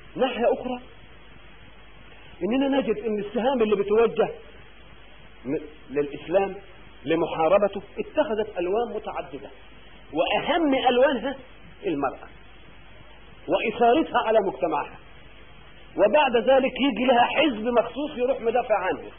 ناحية أخرى إننا نجد إن السهام اللي بتوجه للإسلام لمحاربته اتخذت ألوان متعددة وأهم ألوانها المرأة وإثارتها على مجتمعها وبعد ذلك يجي لها حزب مخصوص يروح مدافع عنها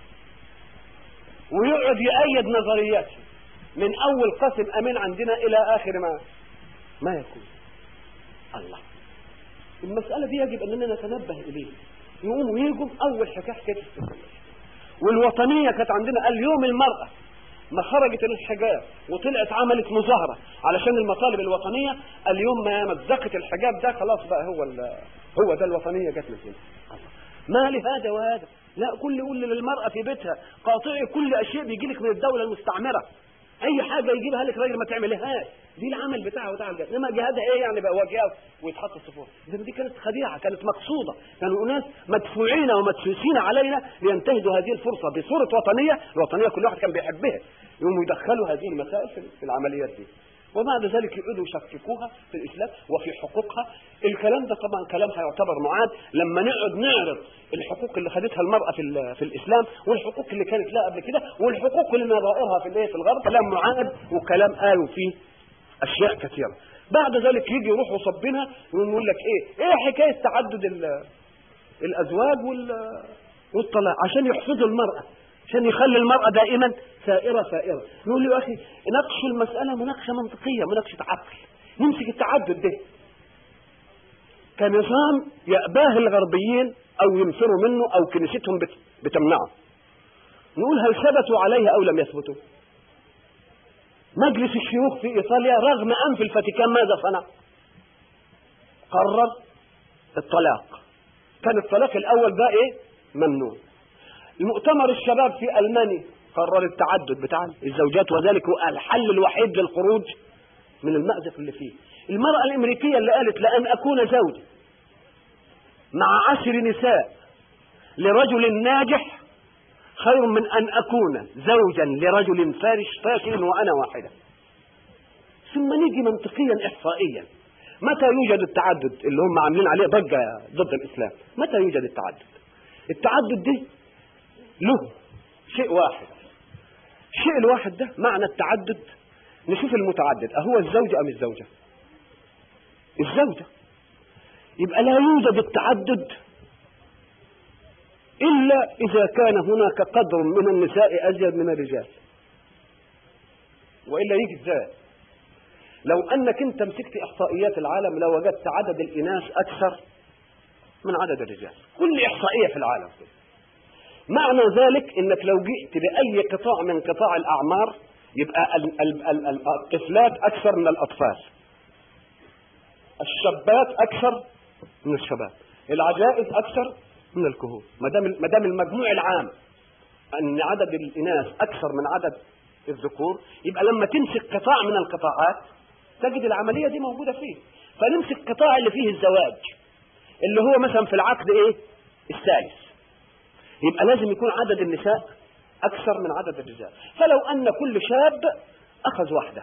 ويقعد يأيد نظرياته من أول قسم أمين عندنا إلى آخر ما ما يكون الله المسألة دي يجب أننا نتنبه إليه يقوموا يجوا أول حكاية حكاية والوطنية كانت عندنا اليوم المرأة ما خرجت الحجاب وطلعت عملت مظاهرة علشان المطالب الوطنية اليوم ما مزقت الحجاب ده خلاص بقى هو هو ده الوطنية جت من هنا ما لهذا وهذا لا كل يقول للمرأة في بيتها قاطعي كل أشياء بيجي لك من الدولة المستعمرة أي حاجة يجيبها لك راجل ما تعملهاش دي العمل بتاعه وتاع الجهاد انما جهادها ايه يعني بقى واجهه ويتحط الصفوف ده دي كانت خديعه كانت مقصوده كانوا اناس مدفوعين ومدسوسين علينا لينتهزوا هذه الفرصه بصوره وطنيه الوطنيه كل واحد كان بيحبها يقوموا يدخلوا هذه المسائل في العمليات دي وبعد ذلك يعودوا يشككوها في الاسلام وفي حقوقها الكلام ده طبعا كلام هيعتبر معاد لما نقعد نعرض الحقوق اللي خدتها المراه في في الاسلام والحقوق اللي كانت لها قبل كده والحقوق اللي نظائرها في الايه في الغرب كلام معاد وكلام قالوا فيه اشياء كثيره بعد ذلك يجي يروح وصبنا ويقول لك ايه ايه حكايه تعدد الازواج والطلاق عشان يحفظوا المراه عشان يخلي المرأة دائما سائرة سائرة نقول له يا أخي نقش المسألة مناقشة منطقية مناقشة عقل نمسك التعدد ده كنظام يأباه الغربيين أو ينفروا منه أو كنيستهم بتمنعه نقول هل ثبتوا عليه أو لم يثبتوا مجلس الشيوخ في إيطاليا رغم أنف الفاتيكان ماذا صنع قرر الطلاق كان الطلاق الأول ده إيه ممنوع المؤتمر الشباب في ألمانيا قرر التعدد بتاع الزوجات وذلك هو الحل الوحيد للخروج من المأزق اللي فيه المرأة الأمريكية اللي قالت لأن أكون زوجة مع عشر نساء لرجل ناجح خير من أن أكون زوجا لرجل فارش فاشل وأنا واحدة ثم نيجي منطقيا إحصائيا متى يوجد التعدد اللي هم عاملين عليه ضجة ضد الإسلام متى يوجد التعدد التعدد ده له شيء واحد الشيء الواحد ده معنى التعدد نشوف المتعدد أهو الزوجة أم الزوجة الزوجة يبقى لا يوجد التعدد إلا إذا كان هناك قدر من النساء أزيد من الرجال وإلا يجي ازاي لو أنك أنت مسكت إحصائيات العالم لوجدت عدد الإناث أكثر من عدد الرجال كل إحصائية في العالم كله معنى ذلك انك لو جئت باي قطاع من قطاع الاعمار يبقى ال ال ال الطفلات اكثر من الاطفال الشابات اكثر من الشباب العجائز اكثر من الكهول ما دام ما دام المجموع العام ان عدد الاناث اكثر من عدد الذكور يبقى لما تمسك قطاع من القطاعات تجد العمليه دي موجوده فيه فنمسك القطاع اللي فيه الزواج اللي هو مثلا في العقد ايه الثالث يبقى لازم يكون عدد النساء أكثر من عدد الرجال فلو أن كل شاب أخذ واحدة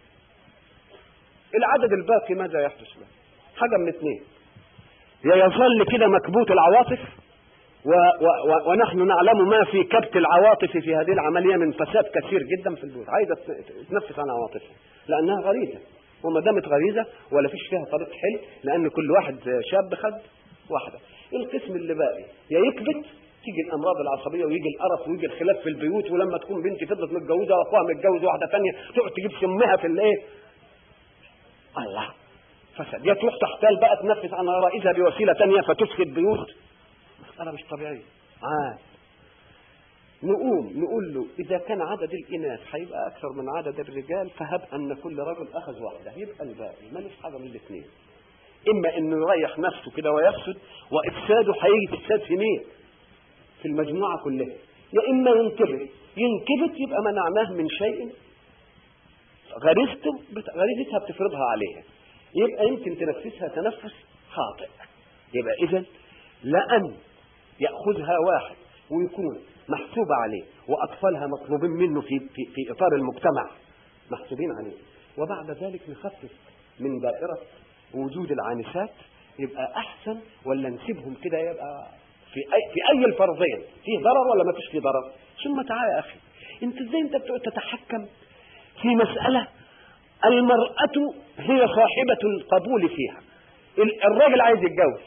العدد الباقي ماذا يحدث له حاجة من اثنين يا يظل كده مكبوت العواطف و و و ونحن نعلم ما في كبت العواطف في هذه العملية من فساد كثير جدا في البيوت عايزة تنفس عن عواطفها لأنها غريزة وما دامت غريزة ولا فيش فيها طريق حل لأن كل واحد شاب خد واحدة القسم اللي باقي يا يكبت تيجي الامراض العصبيه ويجي القرف ويجي الخلاف في البيوت ولما تكون بنتي فضلت متجوزه واخوها متجوز واحده ثانيه تقعد تجيب سمها في الايه؟ الله فساد يا تروح تحتال بقى تنفس عن غرائزها بوسيله ثانيه فتفسد بيوت مساله مش طبيعيه عاد نقوم نقول له اذا كان عدد الاناث هيبقى اكثر من عدد الرجال فهب ان كل رجل اخذ واحده يبقى الباقي مالوش حاجه من الاثنين اما انه يريح نفسه كده ويفسد وافساده هيجي تفساد في مين؟ في المجموعة كلها يا إما ينكبت ينكبت يبقى منعناه من شيء غريزته غريزتها بتفرضها عليها يبقى يمكن تنفسها تنفس خاطئ يبقى إذا لأن يأخذها واحد ويكون محسوب عليه وأطفالها مطلوبين منه في, في, في إطار المجتمع محسوبين عليه وبعد ذلك نخفف من دائرة وجود العانسات يبقى احسن ولا نسيبهم كده يبقى في اي في اي الفرضين فيه ضرر ولا ما فيش فيه ضرر ثم تعالى يا اخي انت ازاي انت بتقعد تتحكم في مساله المراه هي صاحبه القبول فيها الراجل عايز يتجوز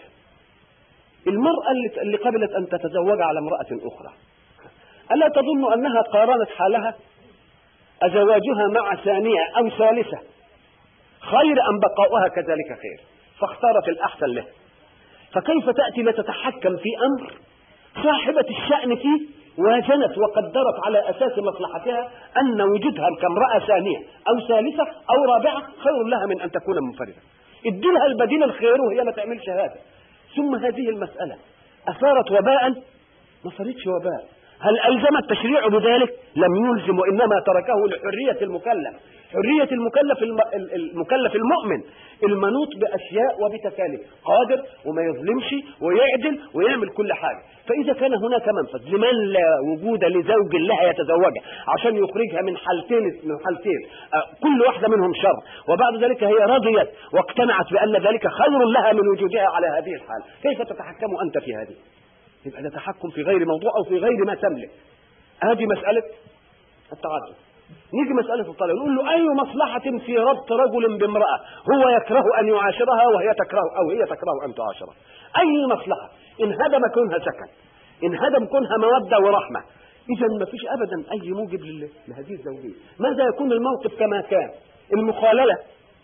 المراه اللي اللي قبلت ان تتزوج على امراه اخرى الا تظن انها قارنت حالها ازواجها مع ثانيه او ثالثه خير ام بقاؤها كذلك خير فاختارت الاحسن له فكيف تأتي لتتحكم في أمر صاحبة الشأن فيه وازنت وقدرت على أساس مصلحتها أن وجودها كامرأة ثانية أو ثالثة أو رابعة خير لها من أن تكون منفردة ادلها البديل الخير وهي ما تعملش هذا ثم هذه المسألة أثارت وباء ما صارتش وباء هل ألزم التشريع بذلك لم يلزم وإنما تركه لحرية المكلف حرية المكلف المكلف المؤمن المنوط بأشياء وبتكاليف قادر وما يظلمش ويعدل ويعمل كل حاجة فإذا كان هناك منفذ لمن لا وجود لزوج لها يتزوجها عشان يخرجها من حالتين من حالتين كل واحدة منهم شر وبعد ذلك هي رضيت واقتنعت بأن ذلك خير لها من وجودها على هذه الحال كيف تتحكم أنت في هذه يبقى ده تحكم في غير موضوع أو في غير ما تملك هذه مسألة التعدد نيجي مسألة الطلاق نقول له أي مصلحة في ربط رجل بامرأة هو يكره أن يعاشرها وهي تكره أو هي تكره أن تعاشره أي مصلحة إن هدم كونها سكن إن هدم كونها مودة ورحمة إذا ما فيش أبدا أي موجب لهذه الزوجية ماذا يكون الموقف كما كان المخاللة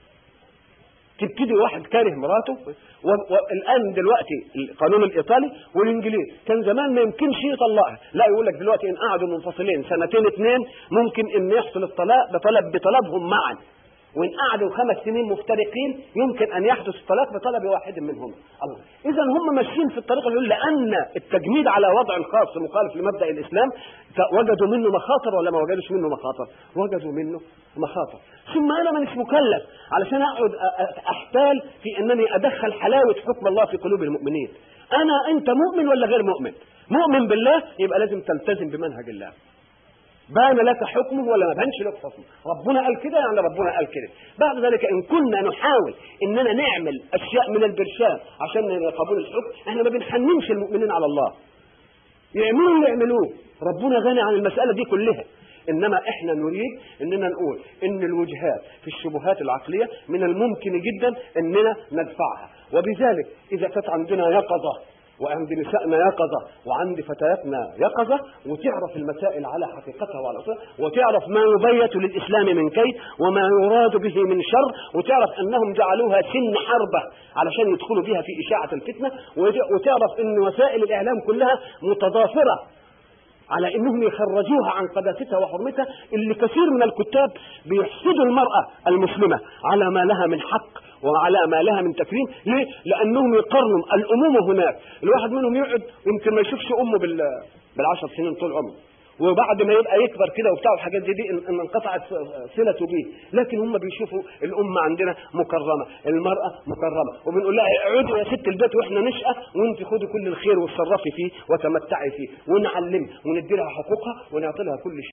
تبتدي واحد كاره مراته والان دلوقتي القانون الايطالي والانجليزي كان زمان ما يمكنش يطلقها لا يقول لك دلوقتي ان قعدوا منفصلين سنتين اثنين ممكن ان يحصل الطلاق بطلب بطلبهم معا وان قعدوا خمس سنين مفترقين يمكن ان يحدث الطلاق بطلب واحد منهم الله اذا هم ماشيين في الطريق اللي لان التجميد على وضع الخاص مخالف لمبدا الاسلام وجدوا منه مخاطر ولا ما وجدوش منه مخاطر وجدوا منه مخاطر ثم انا مانيش مكلف علشان اقعد احتال في انني ادخل حلاوه حكم الله في قلوب المؤمنين انا انت مؤمن ولا غير مؤمن مؤمن بالله يبقى لازم تلتزم بمنهج الله بان لك حكمه ولا ما بانش لك حكمه ربنا قال كده يعني ربنا قال كده بعد ذلك ان كنا نحاول اننا نعمل اشياء من البرشام عشان قبول الحكم احنا ما بنحننش المؤمنين على الله يعملوا اللي يعملوه ربنا غني عن المساله دي كلها انما احنا نريد اننا نقول ان الوجهات في الشبهات العقليه من الممكن جدا اننا ندفعها وبذلك اذا كانت عندنا يقظه وعند نسائنا يقظة وعند فتياتنا يقظة وتعرف المسائل على حقيقتها وعلى أصولها وتعرف ما يبيت للإسلام من كيد وما يراد به من شر وتعرف أنهم جعلوها سن حربة علشان يدخلوا بها في إشاعة الفتنة وتعرف أن وسائل الإعلام كلها متضافرة على انهم يخرجوها عن قداستها وحرمتها اللي كثير من الكتاب بيحسدوا المرأة المسلمة على ما لها من حق وعلى ما لها من تكريم ليه؟ لانهم يقارنوا الامومه هناك الواحد منهم يقعد يمكن ما يشوفش امه بال بالعشر سنين طول عمره وبعد ما يبقى يكبر كده وبتاع الحاجات دي دي ان انقطعت صلته به لكن هم بيشوفوا الامه عندنا مكرمه المراه مكرمه وبنقول لها اقعدي يا ست البيت واحنا نشأة وانت خدي كل الخير وتصرفي فيه وتمتعي فيه ونعلمها وندي لها حقوقها ونعطي لها كل شيء